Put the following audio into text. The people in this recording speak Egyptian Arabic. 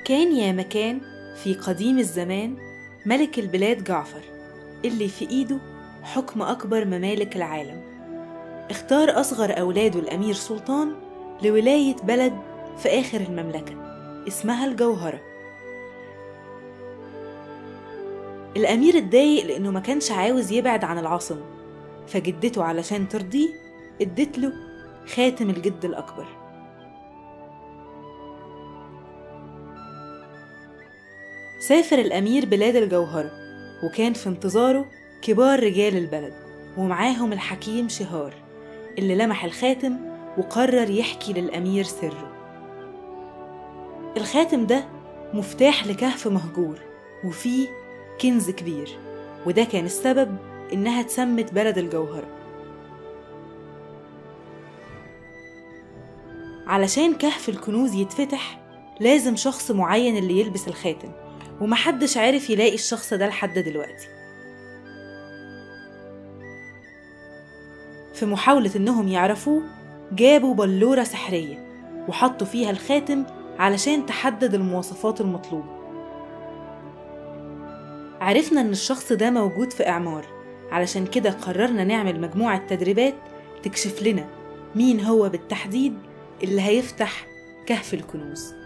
كان يا مكان في قديم الزمان ملك البلاد جعفر اللي في إيده حكم أكبر ممالك العالم اختار أصغر أولاده الأمير سلطان لولاية بلد في آخر المملكة اسمها الجوهرة الأمير اتضايق لأنه ما كانش عاوز يبعد عن العاصمة فجدته علشان ترضيه ادت له خاتم الجد الأكبر سافر الأمير بلاد الجوهرة وكان في انتظاره كبار رجال البلد ومعاهم الحكيم شهار اللي لمح الخاتم وقرر يحكي للأمير سره الخاتم ده مفتاح لكهف مهجور وفيه كنز كبير وده كان السبب إنها اتسمت بلد الجوهرة علشان كهف الكنوز يتفتح لازم شخص معين اللي يلبس الخاتم ومحدش عارف يلاقي الشخص ده لحد دلوقتي في محاولة إنهم يعرفوه جابوا بلورة سحرية وحطوا فيها الخاتم علشان تحدد المواصفات المطلوبة عرفنا إن الشخص ده موجود في إعمار علشان كده قررنا نعمل مجموعة تدريبات تكشف لنا مين هو بالتحديد اللي هيفتح كهف الكنوز